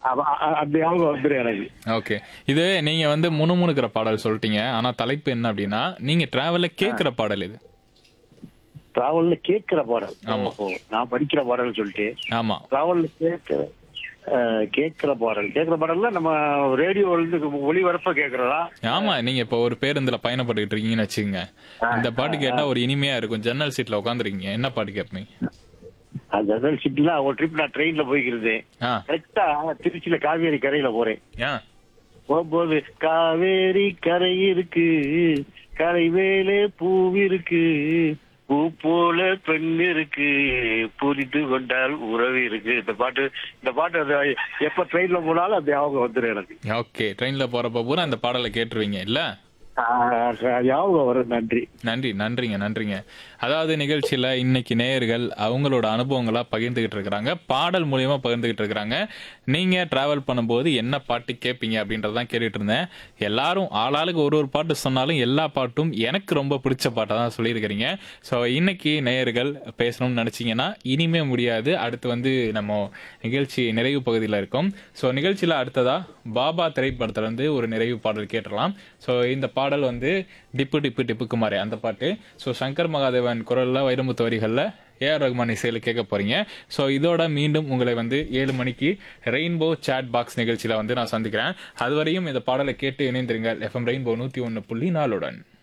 அப்ப- அ- அந்த ஞாபகம் வந்துடும் எனக்கு ஓகே இது நீங்க வந்து முணுமுணுக்கிற பாடல் சொல்லிட்டீங்க ஆனா தலைப்பு என்ன அப்படின்னா நீங்க டிராவல்ல கேக்குற பாடல் இது டிராவல்ல கேட்கிற பாடல் ஆமா. ஓஹோ, நான் படிக்கிற பாடல் சொல்லிட்டு ஆமா டிராவல்ல கேட்கிற அஹ், கேட்கிற பாடல் கேட்கிற பாடல்ல நம்ம ரேடியோ ஒளிபரப்ப கேட்கறதா ஆமா நீங்க இப்ப ஒரு பேருந்துல பயணப்பட்டுக்கிட்டு இருக்கீங்கன்னு வச்சுக்கோங்க இந்த பாட்டு கேட்டா ஒரு இனிமையா இருக்கும் ஜன்னல் சீட்ல உட்காந்துருக்கீங்க என்ன பாட்டு கேட்பீங்க அந்த ஜன்னல் சீட்ல ஒரு ட்ரிப் நான் ட்ரெயின்ல போய்க்கிறது ஆ கரெக்டா திருச்சியில காவேரி கரையில போறேன் ஏன் போகும்போது காவேரி கரை இருக்கு கரை மேலே பூவிருக்கு பூ போல பெண் இருக்கு புரிந்து கொண்டால் உறவு இருக்கு இந்த பாட்டு இந்த பாட்டு அது எப்ப ட்ரெயின்ல போனாலும் அந்த ஞாபகம் வந்துடும் எனக்கு ஓகே ட்ரெயின்ல போறப்ப பூரா அந்த பாடலை கேட்டுருவீங்க இல்ல ஆஹ் ஞாபகம் வரும் நன்றி நன்றி நன்றிங்க நன்றிங்க அதாவது நிகழ்ச்சியில இன்னைக்கு நேயர்கள் அவங்களோட அனுபவங்களா பகிர்ந்துகிட்டு இருக்கிறாங்க பாடல் மூலியமா பகிர்ந்துகிட்டு இருக்கிறாங்க நீங்க டிராவல் பண்ணும்போது என்ன பாட்டு கேட்பீங்க அப்படின்றதான் கேட்டுட்டு இருந்தேன் எல்லாரும் ஆளாளுக்கு ஒரு ஒரு பாட்டு சொன்னாலும் எல்லா பாட்டும் எனக்கு ரொம்ப பிடிச்ச பாட்டை தான் சொல்லியிருக்கிறீங்க ஸோ இன்னைக்கு நேயர்கள் பேசணும்னு நினைச்சீங்கன்னா இனிமே முடியாது அடுத்து வந்து நம்ம நிகழ்ச்சி நிறைவு பகுதியில் இருக்கோம் ஸோ நிகழ்ச்சியில் அடுத்ததா பாபா திரைப்படத்துல இருந்து ஒரு நிறைவு பாடல் கேட்டுடலாம் ஸோ இந்த பாடல் வந்து டிப்பு டிப்பு டிப்புக்கு மாறே அந்த பாட்டு ஸோ சங்கர் மகாதேவன் குரல்ல வைரமுத்து வரிகளில் ஏஆர் ரகுமான் இசையில் கேட்க போறீங்க ஸோ இதோட மீண்டும் உங்களை வந்து ஏழு மணிக்கு ரெயின்போ சேட் பாக்ஸ் நிகழ்ச்சியில் வந்து நான் சந்திக்கிறேன் அதுவரையும் இந்த பாடலை கேட்டு இணைந்திருங்கள் எஃப்எம் ரெயின்போ நூற்றி ஒன்று புள்ளி நாலுடன்